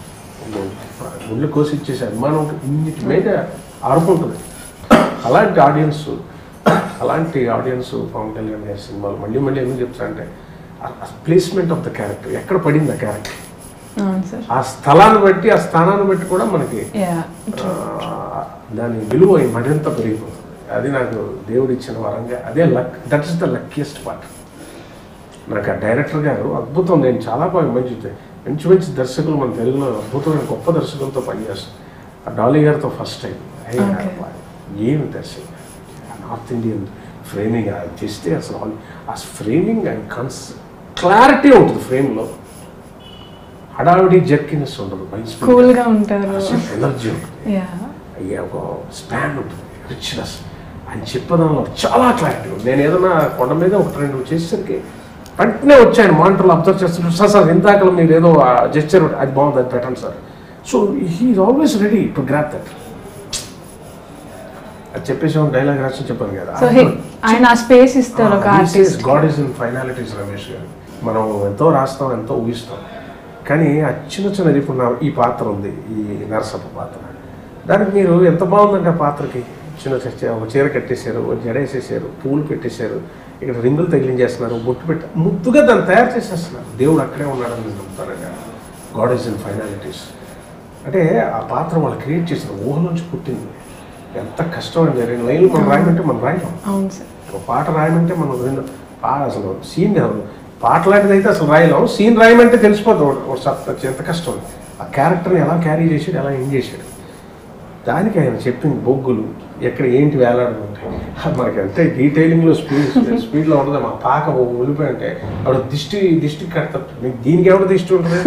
B: గుళ్ళు కోసి ఇచ్చేసే అభిమానం ఉంటుంది ఇన్నిటి మీద అరుపు ఉంటుంది అలాంటి ఆడియన్స్ అలాంటి ఆడియన్స్ పవన్ కళ్యాణ్ గారి సినిమాలు మళ్ళీ మళ్ళీ ఎందుకు చెప్తారంటే ప్లేస్మెంట్ ఆఫ్ ద క్యారెక్టర్ ఎక్కడ పడింది ఆ క్యారెక్టర్
A: అవును సార్
B: ఆ స్థలాన్ని బట్టి ఆ స్థానాన్ని బట్టి కూడా మనకి
A: యా
B: ఆ, దాని విలువ మరింత పెరిగిపోతుంది అది నాకు దేవుడు ఇచ్చిన వరంగా అదే luck that is the luckiest part నాకు ఆ డైరెక్టర్ గారు అద్భుతం నేను చాలా బాగా మంచి మంచి మంచి దర్శకులు మన తెలుగులో అద్భుతమైన గొప్ప దర్శకులతో పనిచేస్తాను ఆ డాలీ గారితో ఫస్ట్ టైం
A: Okay.
B: ఏమి దర్శకులు నార్త్ ఇండియన్ ఫ్రేమింగ్ అది చేస్తే అసలు all- ఆ ఫ్రేమింగ్ అండ్ కన్స్ క్లారిటీ ఉంటుంది ఫ్రేమ్లో హడావిడి జర్కినెస్ ఉండదు
A: కూల్ గా ఉంటారు
B: ఎనర్జీ ఉంటుంది
A: యా
B: అయ్యే ఒక స్పాన్ ఉంటుంది రిచ్నెస్ అని చెప్పడంలో చాలా క్లారిటీ ఉంది నేను ఏదైనా కొండ మీద ఒకటి రెండు చేసేసరికి వెంటనే వచ్చాయని మానిటర్లో అబ్జర్వ్ చేస్తున్నారు సార్ సార్ ఇందాక మీరు ఏదో జెస్చర్ అది బాగుంది అది పెట్టండి sir so he's always ready to grab that అది చెప్పేసి డైలాగ్ రాసి చెప్పాను కదా
A: సో ఆయన ఆ స్పేస్ ఇస్తారు ఒక artist
B: God is in finalities Ramesh గారు మనం ఎంతో రాస్తాం ఎంతో ఊహిస్తాం కానీ ఆ చిన్న చిన్నది ఇప్పుడు నా ఈ పాత్ర ఉంది ఈ నరసప్ప పాత్ర దానికి మీరు ఎంత బాగుందంటే ఆ పాత్రకి చిన్న చ- ఒక చీర కట్టేశారు ఒక జడ వేసేసారు పూలు పెట్టేశారు ఇక్కడ రింగులు తగిలించేస్తున్నారు బొట్టు పెట్టి ముద్దుగా దాన్ని తయారు చేసేస్తున్నారు దేవుడు అక్కడే ఉన్నాడని నేను నమ్ముతాను గాడ్ ఇస్ ఇన్ ఫైనాలిటీస్ అంటే ఆ పాత్ర వాళ్ళు క్రియేట్ చేసిన ఊహ నుంచి పుట్టింది ఎంత కష్టం అండి రెండు లైన్లు మనం రాయమంటే మనం రాయలేం
A: అవును సార్
B: ఒక పాట రాయమంటే మనం రెండు పాట అసలు సీన్ కాదు పాట లాంటిది అయితే అసలు రాయలేం సీన్ రాయమంటే తెలిసిపోతుంది ఒక- ఒక సత్తా ఎంత కష్టం ఆ క్యారెక్టర్ని ఎలా క్యారీ చేసాడు ఎలా ఏం చేశాడు దానికి ఆయన చెప్పింది బొగ్గులు ఎక్కడ ఏంటి వేలాడుతూ ఉంటాయి అది మనకి అంటే డీటెయిలింగ్లో స్పీడ్ స్పీడ్లో ఉండదు మా పాక ఉలిపోయి అంటే ఆవిడ దిష్టి దిష్టి కడతాడు మీకు దీనికి ఎవడ దిష్టి ఉంటుంది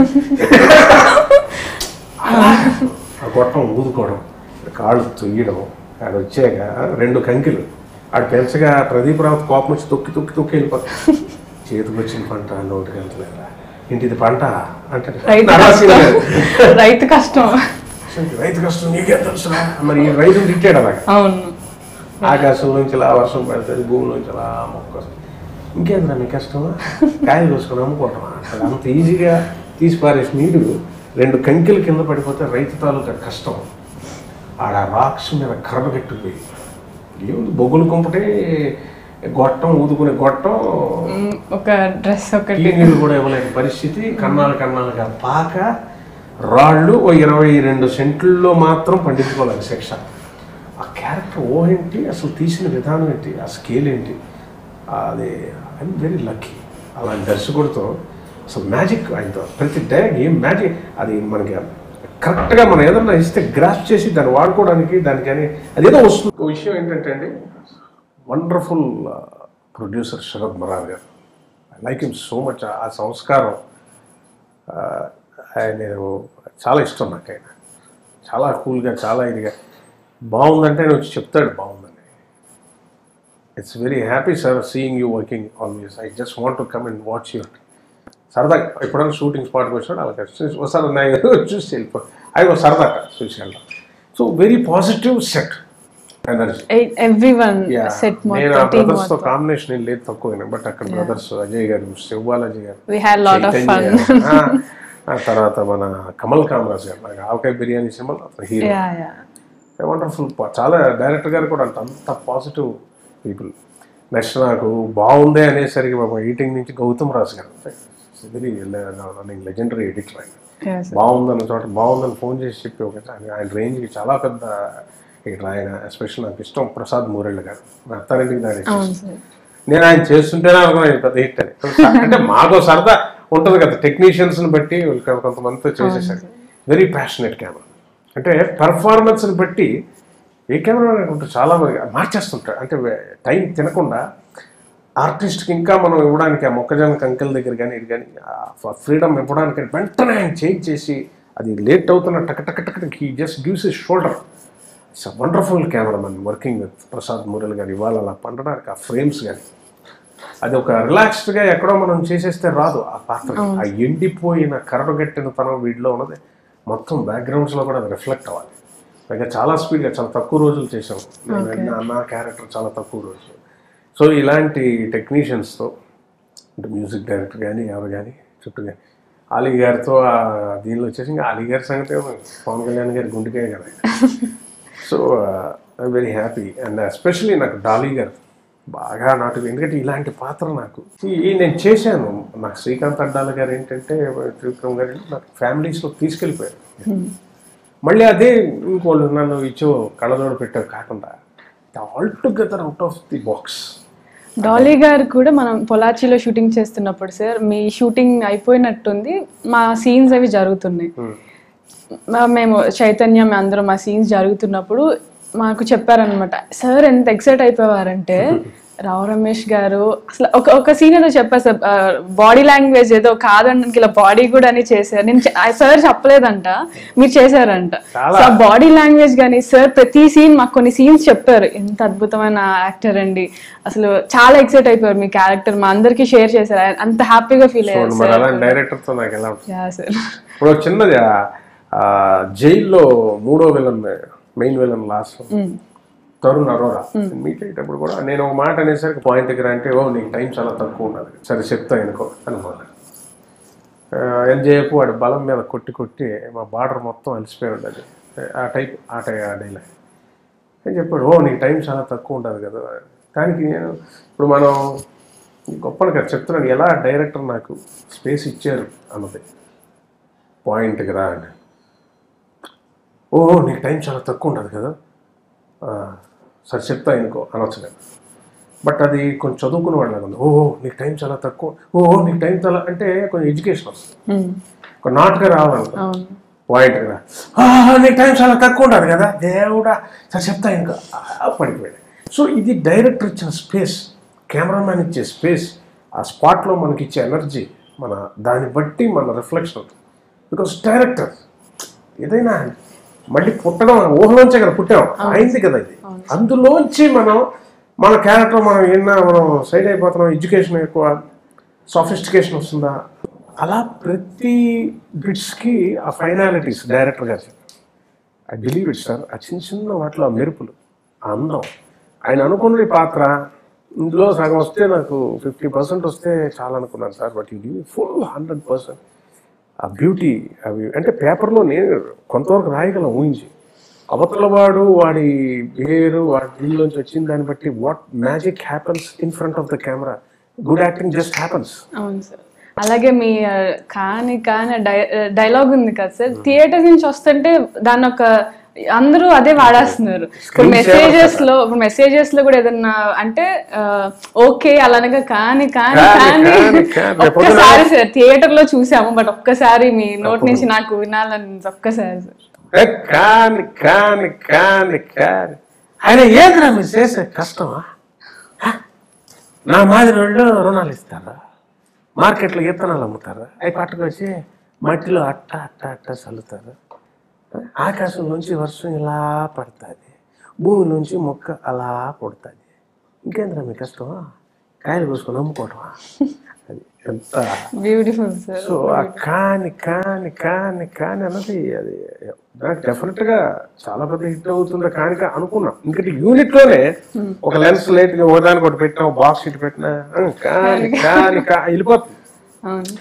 B: ఆ గొట్టం ఊదుకోవడం కాళ్ళు తొయ్యడం ఆడ వచ్చాక రెండు కంకిలు ఆడు పెంచగా ప్రదీప్ రావు కోపం వచ్చి తొక్కి తొక్కి తొక్కి వెళ్ళిపోతాడు చేతికి వచ్చిన పంట నోటికి వెళ్తలేదా ఇంటి ఇది పంట అంటే
A: రైతు
B: నరాసిన
A: కష్టం రైతు కష్టం
B: రైతు కష్టం నీకేం తెలుసురా మరి ఈ రైతుని తిట్టాడు అలాగా
A: అవును
B: ఆకాశం నుంచి ఇలా వర్షం పడుతుంది భూమి నుంచి అలా మొక్క వస్తుంది ఇంకేంద్రా మీ కష్టమా కాయలు కోసుకొని అమ్ముకోవటమా అసలు అంత ఈజీగా తీసి పారేసి నీరు రెండు కంకిల కింద పడిపోతే రైతు తాలూకా కష్టం ఆడ రాక్స్ మీద కర్ర కట్టుకుపోయి ఏముంది బొగ్గులు కుంపటే గొట్టం ఊదుకునే గొట్టం
A: మ్, ఒక డ్రెస్ ఒకటి
B: టీ నీళ్ళు కూడా ఇవ్వలేని పరిస్థితి కన్నాలు కన్నాలుగా పాక రాళ్ళు ఓ ఇరవై రెండు సెంట్లలో మాత్రం పండించుకోలేదు శిక్ష ఆ క్యారెక్టర్ ఓ ఏంటి అసలు తీసిన విధానం ఏంటి ఆ స్కేల్ ఏంటి అది ఐఎమ్ వెరీ లక్కీ అలాంటి దర్శకుడితో అసలు మ్యాజిక్ ఆయనతో ప్రతి డైరెక్ట్ ఏం మ్యాజిక్ అది మనకి కరెక్ట్గా మనం ఏదన్నా ఇస్తే గ్రాప్ చేసి దాన్ని వాడుకోవడానికి దానికని అదేదో వస్తుంది ఒక విషయం ఏంటంటే అండి వండర్ఫుల్ ప్రొడ్యూసర్ శరద్ మరార్ గారు I like him so much ఆ సంస్కారం ఆ, ఆయన నేను చాలా ఇష్టం నాకు ఆయన చాలా కూల్గా చాలా ఇదిగా బాగుందంటే ఆయన వచ్చి చెప్తాడు బాగుందని it's very happy sir seeing you working always I just want to come and watch your సరదాగా ఎప్పుడైనా షూటింగ్ స్పాట్కి వచ్చినాడు అలా చూసి ఒకసారి నేను చూసి వెళ్ళిపో అది ఒక సరదాగా చూసి వెళ్దాం so very positive set energy
A: everyone
B: Yeah.
A: Set
B: నేను ఆ
A: మొత్తం టీమ్
B: బ్రదర్స్ తో
A: మొత్తం
B: కాంబినేషన్ ఏం లేదు తక్కువ బట్ అక్కడ బ్రదర్స్ అజయ్ గారు శివబాలాజీ గారు
A: we had lot of fun
B: Chaitanya గారు, ఆ, ఆ తర్వాత మన కమల్ కామరాజ్ గారు నాకు Avakaya Biryani symbol hero
A: yeah yeah
B: wonderful చాలా డైరెక్టర్ గారు కూడా అంత అంత పాజిటివ్ పీపుల్ నెక్స్ట్ నాకు బాగుందే అనేసరికి పాపం ఎయిటింగ్ నుంచి గౌతమ్ రాజు గారు వెరీ లెజెండరీ ఎడిటర్ ఆయన
A: yes
B: బాగుందన్న చోట బాగుందని ఫోన్ చేసి చెప్పి ఒక ఆయన ఆయన రేంజ్కి చాలా పెద్ద ఎడిటర్ ఆయన ఎస్పెషల్ నాకు ఇష్టం ప్రసాద్ మూరెళ్ళ గారు నా అత్తారింటికి దాడి
A: అవును సార్
B: నేను ఆయన చేస్తుంటేనే అనుకున్నాను పెద్ద హిట్ అని అంటే మాకు సరదా ఉంటుంది కదా టెక్నీషియన్స్ని బట్టి వీళ్ళకి కొంతమందితో చేసేసారు వెరీ ప్యాషనెట్ కెమెరా అంటే పెర్ఫార్మెన్స్ని బట్టి ఏ కెమెరా ఉంటుంది చాలా మంది మార్చేస్తుంటారు అంటే టైం తినకుండా ఆర్టిస్ట్కి ఇంకా మనం ఇవ్వడానికి ఆ మొక్కజొన్న కంకెల దగ్గర కానీ ఇది కానీ ఫ్రీడమ్ ఇవ్వడానికి వెంటనే ఆయన చేంజ్ చేసి అది లేట్ అవుతున్న టక టక టక he just gives his shoulder it's wonderful cameraman working with Prasad Murali గారు ఇవాళ అలా పండడానికి ఆ ఫ్రేమ్స్ కానీ అది ఒక రిలాక్స్డ్గా ఎక్కడో మనం చేసేస్తే రాదు ఆ పాత్ర ఆ ఎండిపోయిన కరడుగట్టిన తనం వీటిలో ఉన్నది మొత్తం బ్యాక్గ్రౌండ్స్లో కూడా అది రిఫ్లెక్ట్ అవ్వాలి పైగా చాలా స్పీడ్గా చాలా తక్కువ రోజులు చేసాం నేను నా- నా క్యారెక్టర్ చాలా తక్కువ రోజులు సో ఇలాంటి టెక్నీషియన్స్తో అంటే మ్యూజిక్ డైరెక్టర్ కానీ ఎవరు కానీ చుట్టూ కానీ అలీ గారితో ఆ దీనిలో వచ్చేసి ఇంకా అలీ గారి సంగతి ఏమో పవన్ కళ్యాణ్ గారి గుండెకాయ కదా so I very happy and especially నాకు డాలీ గారు బాగా నాటు ఎందుకంటే ఇలాంటి పాత్ర నాకు ఈ నేను చేశాను నాకు శ్రీకాంత్ అడ్డాల గారు ఏంటంటే త్రివిక్రమ్ గారు ఏంటంటే నాకు ఫ్యామిలీస్లో తీసుకెళ్ళిపోయారు మళ్ళీ అదే ఇంకోళ్ళు నన్ను ఇచ్చో కళ్ళజోడు పెట్టావు కాకుండా altogether out of the box
A: Dolly గారు కూడా మనం పొలాచిలో షూటింగ్ చేస్తున్నప్పుడు సార్ మీ షూటింగ్ అయిపోయినట్టుంది మా సీన్స్ అవి జరుగుతున్నాయి మా- మేము చైతన్యం అందరం మా సీన్స్ జరుగుతున్నప్పుడు మాకు చెప్పారనమాట సార్ ఎంత ఎక్సైట్ అయిపోయారంటే రావు రమేష్ గారు అసలు ఒక ఒక సీన్ ఏదో చెప్పారు సార్ బాడీ లాంగ్వేజ్ ఏదో కాదండానికి ఇలా బాడీ కూడా అని చేశారు నేను సార్ చెప్పలేదంట మీరు చేశారంట
B: చాలా.
A: సో బాడీ లాంగ్వేజ్ కానీ సార్ ప్రతి సీన్ మాకు కొన్ని సీన్స్ చెప్పారు ఎంత అద్భుతమైన యాక్టర్ అండి అసలు చాలా ఎక్సైట్ అయిపోయారు మీ క్యారెక్టర్ మా అందరికి షేర్ చేశారు ఆయన అంత హ్యాపీగా ఫీల్ అయ్యారు
B: చూడండి, మరి అలాంటి డైరెక్టర్తో నాకు ఎలా ఉంటుంది
A: యా సార్
B: ఇప్పుడు ఒక చిన్నది ఆ- ఆ జైల్లో మూడో villain main villain last Tarun Arora meet అయ్యేటప్పుడు కూడా నేను ఒక మాట అనేసరికి పాయింట్ దగ్గర అంటే ఓ నీకు టైం చాలా తక్కువ ఉన్నది సరే చెప్తా అనుకో అనుకోండి ఎల్జేఎఫ్ వాడి బలం మీద కొట్టి కొట్టి మా బార్డర్ మొత్తం అలసిపోయి ఉండదు ఆ టైప్ ఆ టై ఆ డైలాగ్ అని చెప్పాడు ఓ నీకు టైం చాలా తక్కువ ఉంటుంది కదా దానికి నేను ఇప్పుడు మనం గొప్పగా కదా చెప్తున్నాను ఎలా డైరెక్టర్ నాకు స్పేస్ ఇచ్చారు అన్నది పాయింట్కి రా అని ఓ నీకు టైం చాలా తక్కువ ఉంటుంది కదా ఆ, సరే చెప్తా ఇంకో అనొచ్చు కదా బట్ అది కొంచెం చదువుకున్న వాళ్ళగా ఉంది ఓ నీకు టైం చాలా తక్కువ ఓ నీకు టైం చాలా అంటే కొంచెం ఎడ్యుకేషన్ వస్తుంది ఒక నాటుగా రావాలనుకో
A: అవును
B: పాయింట్ కదా "ఆ, నీకు టైం చాలా తక్కువ ఉంటుంది కదా దేవుడా సరే చెప్తా ఇంకా ఆ, పడిపోయాడు సో ఇది డైరెక్టర్ ఇచ్చిన స్పేస్ కెమెరామ్యాన్ ఇచ్చే స్పేస్ ఆ స్పాట్లో మనకి ఇచ్చే ఎనర్జీ మన దాన్ని బట్టి మన రిఫ్లెక్షన్ అవుతుంది బికాస్ డైరెక్టర్ ఏదైనా మళ్ళీ పుట్టడం ఊహలోంచే కదా పుట్టాం అయింది కదా ఇది అందులోంచి మనం మన క్యారెక్టర్ మనం ఏమన్నా మనం సైడ్ అయిపోతున్నాం ఎడ్యుకేషన్ ఎక్కువ సాఫిస్టికేషన్ వస్తుందా అలా ప్రతి బిట్స్కి ఆ ఫైనాలిటీస్ డైరెక్టర్ గారు ఐ బిలీవ్ ఇట్ సార్ ఆ చిన్న చిన్న వాటిలో ఆ మెరుపులు ఆ అందం ఆయన అనుకున్న ఈ పాత్ర ఇందులో సగం వస్తే నాకు ఫిఫ్టీ పర్సెంట్ వస్తే చాలా అనుకున్నాను sir but you give full hundred percent ఆ బ్యూటీ అవి అంటే పేపర్లో నేను కొంతవరకు రాయగలను ఊహించి అవతల వాడు వాడి బిహేవియర్ వాడి దీనిలోంచి వచ్చిన దాన్ని బట్టి what magic happens in front of the camera good acting just happens
A: అవును సార్ అలాగే మీ ఆ, కాని కాని డైలాగ్ ఉంది కదా సార్ థియేటర్ నుంచి వస్తుంటే దాని ఒక అందరూ అదే వాడేస్తున్నారు ఇప్పుడు
B: Screen saver
A: మెసేజెస్ లో ఇప్పుడు మెసేజెస్ లో కూడా ఏదన్నా అంటే ఓకే అలానగా కాని కాని
B: కాని,
A: కాని
B: కాని, కాని.
A: ఒక్కసారి సార్ థియేటర్ లో చూసాము బట్ ఒక్కసారి మీ నోట్ నుంచి నాకు వినాలని ఒక్కసారి సార్
B: ఏ కాని కాని కాని కాని ఆయన ఏంద్రా మీరు చేసే కష్టమా హ? నా మాదిరి వాళ్ళు రుణాలు ఇస్తారా మార్కెట్లో ఇత్తనాలు అమ్ముతారా అవి పట్టుకొచ్చి మట్టిలో అట్ట అట్ట అట్ట చల్లుతారు ఆకాశం నుంచి వర్షం ఇలా పడుతుంది భూమి నుంచి మొక్క అలా పుడుతుంది ఇంకేంద్రా మీ కష్టమా కాయలు కోసుకొని అమ్ముకోవటమా అది ఎంత
A: బ్యూటిఫుల్ సార్
B: సో ఆ కాని కాని కాని కాని అన్నది అది నాకు డెఫినెట్ గా చాలా పెద్ద హిట్ అవుతుందా కాని కా- అనుకున్నాం ఇంకటి యూనిట్ లోనే ఒక లెన్స్ లైట్ గా ఒకదానికి ఒకటి పెట్టినా బాక్స్ ఇటు పెట్టినా ఆ, కాని కాని కా వెళ్ళిపోతుంది
A: అవును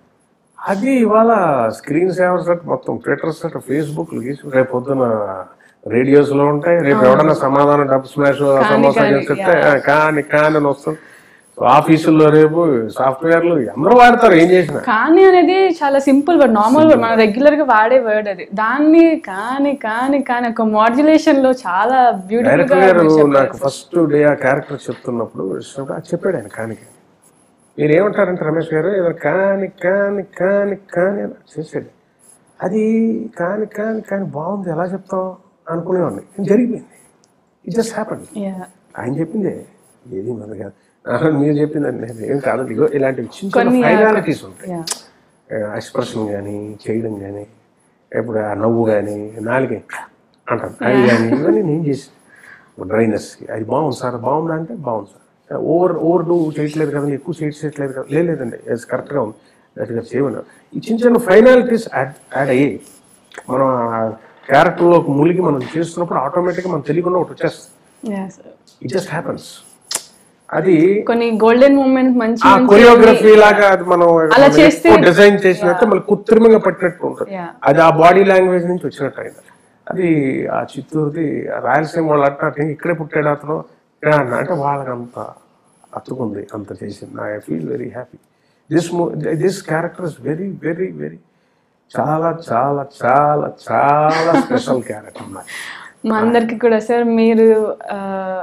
B: అది ఇవాళ స్క్రీన్ సేవర్స్ అట్ మొత్తం ట్విట్టర్స్ అట్ ఫేస్బుక్ రేపు పొద్దున రేడియోస్ లో ఉంటాయి రేపు ఎవడన్నా సమాధానం డబ్బు స్మాష్ సమోసా
A: కాని,
B: చేసి చెప్తే ఆ, కాని కాని అని వస్తుంది ఆఫీసుల్లో రేపు సాఫ్ట్వేర్లు అందరూ వాడతారు ఏం చేసినా
A: కానీ అనేది చాలా సింపుల్ వర్డ్ నార్మల్ వర్డ్ మనం రెగ్యులర్ గా వాడే వర్డ్ అది దాన్ని కానీ కానీ కానీ ఒక మాడ్యులేషన్ లో చాలా బ్యూటిఫుల్
B: డైరెక్టర్
A: గా
B: గారు నాకు ఫస్ట్ డే ఆ క్యారెక్టర్ చెప్తున్నప్పుడు వచ్చినప్పుడు అది చెప్పాడు ఆయన కానికి మీరు ఏమంటారంటే రమేష్ గారు ఏదో కాని కాని కాని కాని అని చేసాడు అది కాని కాని కాని బాగుంది ఎలా చెప్తాం అనుకునేవాడిని ఇది జరిగిపోయింది ఇట్ జస్ట్ హ్యాపన్
A: Yeah.
B: ఆయన చెప్పిందే ఏది మన కాదు ఆహా, మీరు చెప్పిందండి నేను ఏం కాదు ఇగో ఇలాంటివి చిన్న చిన్న
A: కొన్ని
B: ఫైనాలిటీస్ ఉంటాయి
A: Yeah.
B: ఎక్స్ప్రెషన్ కానీ చేయడం కానీ ఇప్పుడు ఆ నవ్వు కానీ నాలుగే అంటాను అవి కానీ ఇవన్నీ నేను చేసి డ్రైనెస్ అది బాగుంది సార్ బాగుందా అంటే బాగుంది సార్ ఓవర్ ఓవర్ డూ చేయట్లేదు కదండి ఎక్కువ చేయట్లేదు కదా లే- లేదండి అది కరెక్ట్గా ఉంది గట్టిగా చేయమన్నా ఈ చిన్న చిన్న ఫైనాలిటీస్ యాడ్ యాడ్ అయ్యి మనం ఆ క్యారెక్టర్లోకి ములిగి మనం చేస్తున్నప్పుడు ఆటోమేటిక్గా మనం తెలియకుండా ఒకటి వచ్చేస్తుంది
A: Yeah, sir.
B: It just happens అది
A: కొన్ని గోల్డెన్ మూమెంట్ మంచి
B: ఆ
A: మంచి
B: కొరియోగ్రఫీ లాగా అది మనం
A: అలా చేస్తే-
B: డిజైన్ చేసినట్టు మళ్ళీ కృత్రిమంగా పట్టినట్టు ఉంటుంది
A: Yeah.
B: అది ఆ బాడీ లాంగ్వేజ్ నుంచి వచ్చినట్టు అయింది అది ఆ చిత్తూరుది ఆ రాయలసీమ వాళ్ళు అంటే ఇక్కడే పుట్టాడు అతను ఇక్కడ అన్న అంటే వాళ్ళకి అంత అతుకుంది అంత చేసింది I feel very happy this this character is very very very చాలా చాలా చాలా చాలా స్పెషల్ క్యారెక్టర్ నాకు
A: మా అందరికి కూడా సార్ మీరు ఆ,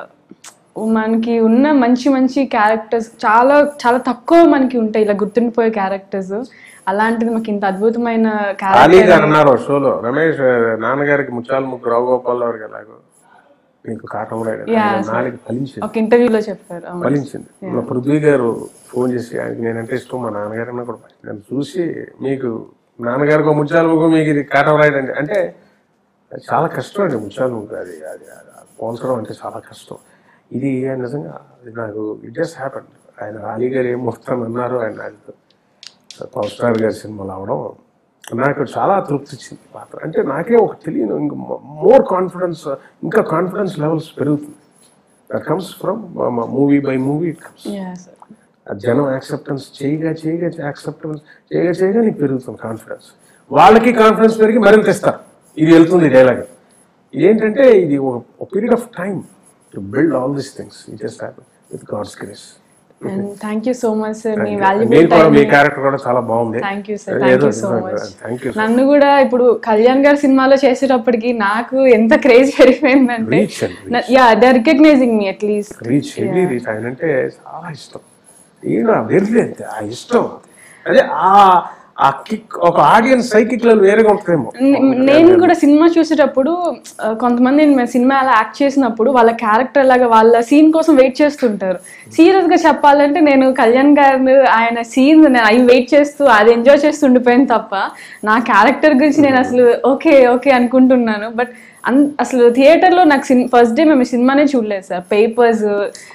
A: మనకి ఉన్న మంచి మంచి క్యారెక్టర్స్ చాలా చాలా తక్కువ మనకి ఉంటాయి ఇలా గుర్తుండిపోయే క్యారెక్టర్స్ అలాంటిది మాకు ఇంత అద్భుతమైన
B: అలీ
A: క్యారెక్టర్
B: గారు అన్నారు షోలో రమేష్ నాన్నగారికి ముత్యాల ముగ్గురు రావుగోపాల్ గారికి ఎలాగో నీకు కాటం రాయడం
A: Yeah,
B: ఆయన నాలుగు ఫలించింది
A: ఒక ఇంటర్వ్యూలో చెప్పారు అవును.
B: ఫలించింది మా పృథ్వీ గారు ఫోన్ చేసి ఆయనకి నేనంటే ఇష్టం మా నాన్నగారన్నా కూడా నన్ను చూసి మీకు నాన్నగారికి ఒక ముత్యాల ముగ్గు మీకు ఇది కాటం రాయడండి అంటే అది చాలా కష్టం అండి ముత్యాల ముగ్గు అది అది అది పోల్చడం అంటే చాలా కష్టం ఇది నిజంగా ఇది నాకు ఇట్ జస్ట్ హ్యాపన్ ఆయన అలీ గారు ఏం మొత్తం అన్నారు ఆయన ఆయనతో పవర్ స్టార్ గారి సినిమాలు అవడం నాకు చాలా తృప్తి ఇచ్చింది పాత్ర అంటే నాకే ఒక తెలియని ఇంకా మోర్ కాన్ఫిడెన్స్ ఇంకా కాన్ఫిడెన్స్ లెవెల్స్ పెరుగుతుంది that comes from movie by movie it comes
A: Yeah, sir.
B: ఆ జనం యాక్సెప్టెన్స్ చేయగా చేయగా యాక్సెప్టెన్స్ చేయగా చేయగా నీకు పెరుగుతుంది కాన్ఫిడెన్స్ వాళ్ళకి కాన్ఫిడెన్స్ పెరిగి మరింత ఇస్తారు ఇది వెళ్తుంది డైలాగ్ ఏంటంటే ఇది ఒక period of time to build all these things it just happen with God's grace
A: and thank you so much sir మీ
B: మీరు
A: వాల్యుబుల్
B: కూడా మీ క్యారెక్టర్ కూడా చాలా బాగుంది
A: thank you sir thank you so much
B: thank you
A: నన్ను కూడా ఇప్పుడు కళ్యాణ్ గారి సినిమాలో చేసేటప్పటికి నాకు ఎంత క్రేజ్ పెరిగిపోయిందంటే
B: రీచ్ అండి
A: యా దే రికగ్నైజింగ్ మీ అట్లీస్ట్
B: రీచ్ హెవీ రీచ్ ఆయన అంటే చాలా ఇష్టం ఈయన వెర్రి అంతే ఆ ఇష్టం అదే ఆ ఆ కిక్ ఒక ఆడియన్స్ సైకిక్ లో వేరేగా ఉంటుందేమో
A: నేను కూడా సినిమా చూసేటప్పుడు ఆ, కొంతమంది నేను సినిమా అలా యాక్ట్ చేసినప్పుడు వాళ్ళ క్యారెక్టర్ లాగా వాళ్ళ సీన్ కోసం వెయిట్ చేస్తుంటారు సీరియస్ గా చెప్పాలంటే నేను కళ్యాణ్ గారు ఆయన సీన్ అవి వెయిట్ చేస్తూ అది ఎంజాయ్ చేస్తూ ఉండిపోయాను తప్ప నా క్యారెక్టర్ గురించి నేను అసలు ఓకే ఓకే అనుకుంటున్నాను బట్ అన్ అసలు థియేటర్లో నాకు సిన్ ఫస్ట్ డే మేము సినిమానే చూడలేదు సార్ పేపర్స్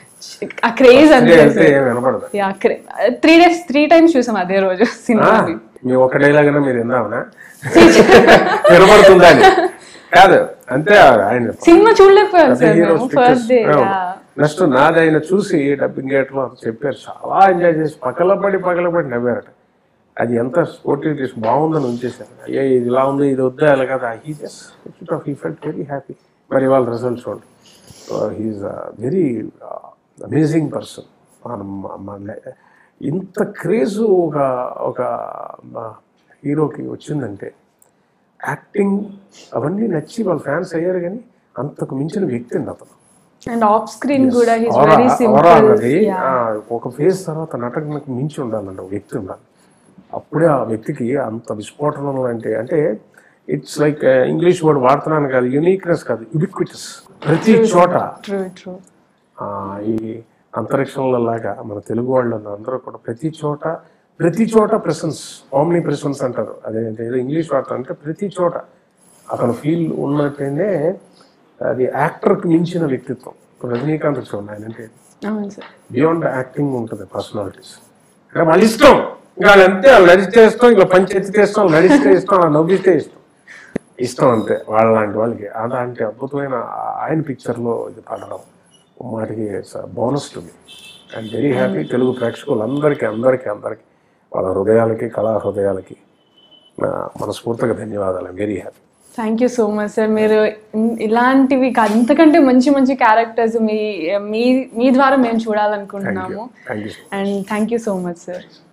A: ఆ క్రేజ్ అంతే
B: వెళ్తే ఏం వినపడదు
A: yeah three days three times చూసాం అదే రోజు సినిమా
B: మీ ఒక డైలాగ్ అయినా మీరు విందామనా వినపడుతుందా అని కాదు అంతే ఆయన
A: సినిమా చూడలేకపోయాం సార్ మేము ఫస్ట్ డే
B: నెక్స్ట్ నాది ఆయన చూసి డబ్బింగ్ థియేటర్లో చెప్పారు చాలా ఎంజాయ్ చేసి పక్కలపడి పక్కలపడి నవ్వారట అది ఎంత స్పోర్టివ్ చేసి బాగుందని ఉంచేశారు అయ్యా ఇది ఇలా ఉంది ఇది వద్దా ఇలా కదా he just he felt very happy మరి వాళ్ళ రిజల్ట్ చూడండి హీఈస్ వెరీ అమేజింగ్ పర్సన్ ఇంత క్రేజ్ ఒక ఒక హీరోకి వచ్చిందంటే యాక్టింగ్ అవన్నీ నచ్చి వాళ్ళ ఫ్యాన్స్ అయ్యారు కానీ అంతకు మించిన వ్యక్తి అండి అతను
A: అండ్ ఆఫ్ స్క్రీన్ కూడా he's
B: Aura-
A: very
B: aura
A: simple
B: అన్నది ఆ, ఒక ఫేజ్ తర్వాత నటనకు మించి ఉండాలండి ఒక వ్యక్తి ఉండాలి అప్పుడే ఆ వ్యక్తికి అంత విస్ఫోటనం అంటే అంటే ఇట్స్ లైక్ ఇంగ్లీష్ వర్డ్ వాడుతున్నాను కాదు యూనిక్నెస్ కాదు యుబిక్విటస్ ప్రతి చోట
A: ట్రూ ట్రూ
B: ఆ, ఈ అంతరిక్షంలో లాగా మన తెలుగు వాళ్ళు అందరూ కూడా ప్రతి చోట ప్రతి చోట ప్రెసెన్స్ ఆమ్ని ప్రెసెన్స్ అంటారు అదే ఏదో ఇంగ్లీష్ వాడతారు అంటే ప్రతి చోట అతను ఫీల్ ఉన్నట్టేనే అది యాక్టర్కి మించిన వ్యక్తిత్వం ఇప్పుడు రజనీకాంత్ చూడండి ఆయన అంటే
A: అవును సార్
B: బియాండ్ యాక్టింగ్ ఉంటుంది పర్సనాలిటీస్ ఇంకా వాళ్ళ ఇష్టం ఇంకా వాళ్ళు అంతే వాళ్ళు నడిస్తే ఇష్టం ఇంకా పంచెత్తితే ఇష్టం వాళ్ళు నడిస్తే ఇష్టం వాళ్ళు నవ్విస్తే ఇష్టం ఇష్టం అంతే వాళ్ళ లాంటి వాళ్ళకి అలాంటి అద్భుతమైన ఆ- ఆయన పిక్చర్లో ఇది పడడం మాటికి బోనస్ టు మీ అండ్ వెరీ హ్యాపీ తెలుగు ప్రేక్షకులందరికీ అందరికీ అందరికీ వాళ్ళ హృదయాలకి కళా హృదయాలకి నా మనస్ఫూర్తిగా ధన్యవాదాలు very happy
A: thank you so much sir మీరు ఇన్- ఇలాంటివి కాదు ఇంతకంటే మంచి మంచి క్యారెక్టర్స్ మీ మీ మీ ద్వారా మేము చూడాలనుకుంటున్నాము
B: thank you
A: and thank you so much sir